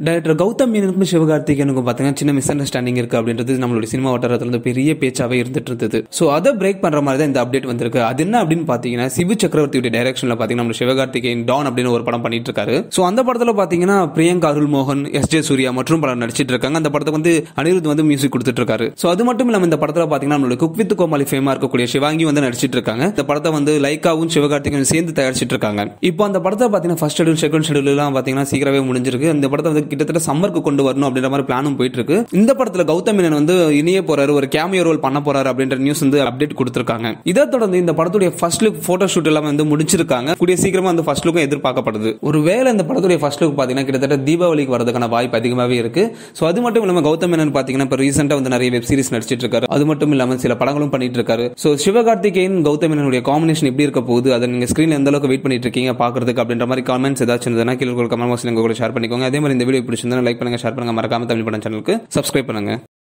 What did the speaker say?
director Gautham மேனனுக்கும் சிவகார்த்திகேயனுக்கும் பாத்தீங்கன்னா சின்ன miss understanding இருக்கு அப்படின்றது நம்மளுடைய சினிமா வட்டாரத்துல இருந்து பெரிய பேச்சாவே இருந்துட்டு இருந்தது சோ அதை பிரேக் பண்ற மாதிரி தான் இந்த அப்டேட் வந்திருக்கு அது என்ன அப்படின்னு பாத்தீங்கன்னா சிவு சக்கரவர்த்தியுடைய டைரக்ஷன்ல பாத்தீங்கன்னா நம்ம சிவகார்த்திகேயன் டான் அப்படின்னு ஒரு படம் பண்ணிட்டு இருக்காரு சோ அந்த படத்துல பாத்தீங்கன்னா பிரியங்கா அருள் மோகன் எஸ் ஜே சூர்யா மற்றும் பலர் நடிச்சிட்டு இருக்காங்க அந்த படத்துக்கு வந்து அனிருத் வந்து மியூசிக் கொடுத்துட்டு இருக்காரு சோ அது மட்டும் இல்லாம இந்த படத்துல பாத்தீங்கன்னா நம்மளுடைய குக் வித் கோமாளி ஃபேமா இருக்கக்கூடிய சிவாங்கி வந்து நடிச்சிட்டு இருக்காங்க இந்த படத்தை வந்து லைக்காவும் சிவகார்த்திகேயன் சேர்ந்து தயாரிச்சிட்டு இருக்காங்க இப்போ அந்த படத்தை பாத்தீங்கன்னா ஃபர்ஸ்ட் ஷெடியூல் செகண்ட் ஷெடியூல் எல்லாம் பாத்தீங்கன்னா சீக்கிரமே முடிஞ்சிருக்கு இந்த படத்தை வந்து கிட்டத்தட்ட சம்மருக்கு கொண்டு வரணும் அப்படின்ற மாதிரி பிளானும் போயிட்டு இருக்கு இந்த படத்துல கௌதம் மேனன் வந்து இனிய போறாரு ஒரு கேமியோ ரோல் பண்ண போறாரு அப்படின்ற நியூஸ் வந்து அப்டேட் கொடுத்திருக்காங்க இதை தொடர்ந்து இந்த படத்துடைய ஃபர்ஸ்ட் லுக் போட்டோ ஷூட் எல்லாம் வந்து முடிச்சிருக்காங்க கூடிய சீக்கிரமா அந்த ஃபர்ஸ்ட் லுக்கும் எதிர்பார்க்கப்படுது ஒருவேளை இந்த படத்துடைய ஃபர்ஸ்ட் லுக் பாத்தீங்கன்னா கிட்டத்தட்ட தீபாவளிக்கு வரதுக்கான வாய்ப்பு அதிகமாவே இருக்கு சோ அது மட்டும் இல்லாம கௌதம் மேனன் பாத்தீங்கன்னா இப்ப ரீசெண்டா வந்து நிறைய வெப் சீரிஸ் நடிச்சிட்டு இருக்காரு அது மட்டும் இல்லாம சில படங்களும் பண்ணிட்டு இருக்காரு சோ சிவகார்த்திகேயன் கௌதம் மேனனுடைய காம்பினேஷன் எப்படி இருக்க போகுது அதை நீங்க ஸ்கிரீன்ல எந்த அளவுக்கு வெயிட் பண்ணிட்டு இருக்கீங்க பாக்குறதுக்கு அப்படின்ற மாதிரி காமெண்ட்ஸ் ஏதாச்சும் இருந்ததுன்னா கீழே கமெண்ட் பாக்ஸ்ல கூட ஷேர் பண்ணிக்கோங்க அதே மாதிரி இந்த வீடியோ பிடிச்சிருந்தா லைக் பண்ணுங்க ஷேர் பண்ணுங்க மறக்காம தமிழ் படம் சேனலுக்கு சப்ஸ்கிரைப் பண்ணுங்க